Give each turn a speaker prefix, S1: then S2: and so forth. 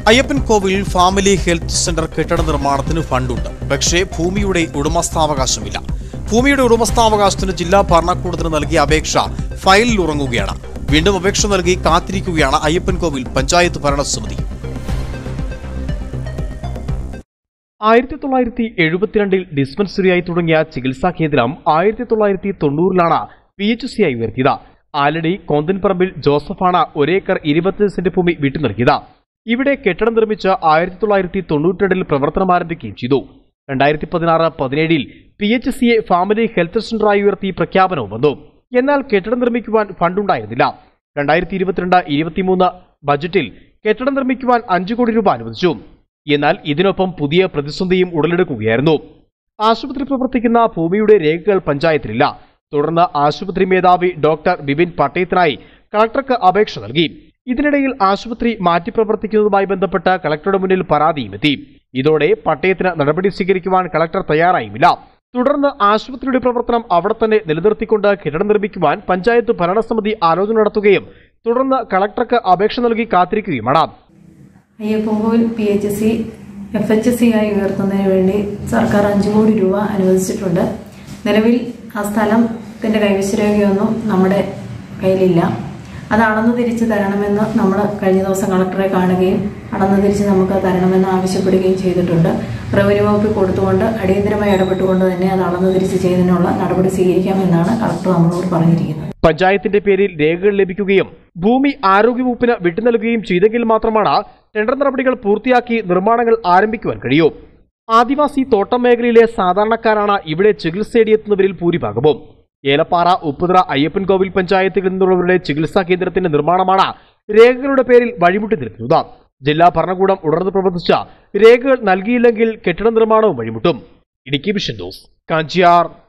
S1: Ayyappan Kovil family health centre കെട്ടിട നിർമ്മാണത്തിന് ഫണ്ടുണ്ട് പക്ഷേ ഭൂമിയുടെ ഉടമസ്ഥാവകാശമില്ല ഭൂമിയുടെ ഉടമസ്ഥാവകാശത്തിന് ജില്ലാ ഭരണകൂടത്തിന് നൽകിയ അപേക്ഷ ഫയലിൽ ഉറങ്ങുകയാണ് വീണ്ടും അപേക്ഷ നൽകി കാത്തിരിക്കുകയാണ് അയ്യപ്പൻ കോവിൽ പഞ്ചായത്ത് ഭരണസമിതി
S2: ആയിരത്തി തൊള്ളായിരത്തി എഴുപത്തിരണ്ടിൽ ഡിസ്പെൻസറിയായി തുടങ്ങിയ ചികിത്സാ കേന്ദ്രം ആയിരത്തി തൊള്ളായിരത്തി തൊണ്ണൂറിലാണ് പി എച്ച് സി ആയി ഉയർത്തിയത് ആലടി കോന്തൻപറമ്പിൽ ജോസഫാണ് ഒരേക്കർ ഇരുപത്തി സെന്റ് ഭൂമി വിട്ടു നൽകിയത് ഇവിടെ കെട്ടിടം നിർമ്മിച്ച് ആയിരത്തി തൊള്ളായിരത്തി തൊണ്ണൂറ്റിരണ്ടിൽ പ്രവർത്തനം ആരംഭിക്കുകയും ചെയ്തു രണ്ടായിരത്തി പതിനാറ് പതിനേഴിൽ പി എച്ച് സിയെ ഫാമിലി ഹെൽത്ത് സെന്ററായി ഉയർത്തി പ്രഖ്യാപനവും വന്നു എന്നാൽ കെട്ടിടം നിർമ്മിക്കുവാൻ ഫണ്ടുണ്ടായിരുന്നില്ല രണ്ടായിരത്തി ഇരുപത്തിരണ്ട് ഇരുപത്തിമൂന്ന് ബജറ്റിൽ കെട്ടിടം നിർമ്മിക്കുവാൻ അഞ്ചു കോടി രൂപ അനുവദിച്ചു എന്നാൽ ഇതിനൊപ്പം പുതിയ പ്രതിസന്ധിയും ഉടലെടുക്കുകയായിരുന്നു ആശുപത്രി പ്രവർത്തിക്കുന്ന ഭൂമിയുടെ രേഖകൾ പഞ്ചായത്തിലില്ല തുടർന്ന് ആശുപത്രി മേധാവി ഡോക്ടർ ബിപിൻ പട്ടയത്തിനായി കളക്ടർക്ക് അപേക്ഷ നൽകി ഇതിനിടയിൽ ആശുപത്രി മാറ്റിപ്രവർത്തിക്കുന്നതുമായി ബന്ധപ്പെട്ട് കളക്ടറുടെ മുന്നിൽ പരാതിയുമെത്തി ഇതോടെ പട്ടയത്തിന് നടപടി സ്വീകരിക്കുവാൻ കളക്ടർ തയ്യാറായുമില്ല തുടർന്ന് ആശുപത്രിയുടെ പ്രവർത്തനം അവിടെ തന്നെ നിലനിർത്തിക്കൊണ്ട് കെട്ടിടം നിർമ്മിക്കുവാൻ പഞ്ചായത്ത് ഭരണസമിതി ആലോചന നടത്തുകയും തുടർന്ന് കളക്ടർക്ക് അപേക്ഷ നൽകി കാത്തിരിക്കുകയുമാണ്
S3: Ayyappankovil P H C F H C ആയി ഉയർത്തുന്നതിന് വേണ്ടി സർക്കാർ അഞ്ചു കോടി രൂപ അനുവദിച്ചിട്ടുണ്ട് നിലവിൽ ആ സ്ഥലത്തിന്റെ കൈവശരേഖയൊന്നും നമ്മുടെ കയ്യിലില്ല അത് അളന്നു തിരിച്ച് തരണമെന്ന് നമ്മൾ കഴിഞ്ഞ ദിവസം കളക്ടറെ കാണുകയും അളന്നു തിരിച്ച് നമുക്ക് തരണമെന്ന് ആവശ്യപ്പെടുകയും ചെയ്തിട്ടുണ്ട് റവന്യൂ വകുപ്പിൽ കൊടുത്തുകൊണ്ട് അടിയന്തരമായി ഇടപെട്ടുകൊണ്ട് തന്നെ അത് അളന്നു തിരിച്ച് ചെയ്യുന്നതിനുള്ള നടപടി സ്വീകരിക്കാമെന്നാണ് കളക്ടർ നമ്മളോട് പറഞ്ഞിരിക്കുന്നത്
S2: പഞ്ചായത്തിന്റെ പേരിൽ രേഖകൾ ലഭിക്കുകയും ഭൂമി ആരോഗ്യവകുപ്പിന് വിട്ടുനൽകുകയും ചെയ്തെങ്കിൽ മാത്രമാണ് ടെൻഡർ നടപടികൾ പൂർത്തിയാക്കി നിർമ്മാണങ്ങൾ ആരംഭിക്കുവാൻ കഴിയൂ ആദിവാസി തോട്ടം മേഖലയിലെ സാധാരണക്കാരാണ് ഇവിടെ ചികിത്സയേടിയെത്തുന്നവരിൽ ഭൂരിഭാഗവും ഏലപ്പാറ ഉപ്പുതറ അയ്യപ്പൻകോവിൽ പഞ്ചായത്തിൽ നിന്നുള്ളവരുടെ ചികിത്സാ കേന്ദ്രത്തിന്റെ നിർമ്മാണമാണ് രേഖകളുടെ പേരിൽ വഴിമുട്ടി നിൽക്കുന്നത് ജില്ലാ ഭരണകൂടം ഉണർന്നു പ്രവർത്തിച്ച രേഖകൾ നൽകിയില്ലെങ്കിൽ കെട്ടിട നിർമ്മാണവും വഴിമുട്ടും ഇടുക്കി വിഷൻ ന്യൂസ് കാഞ്ചിയാർ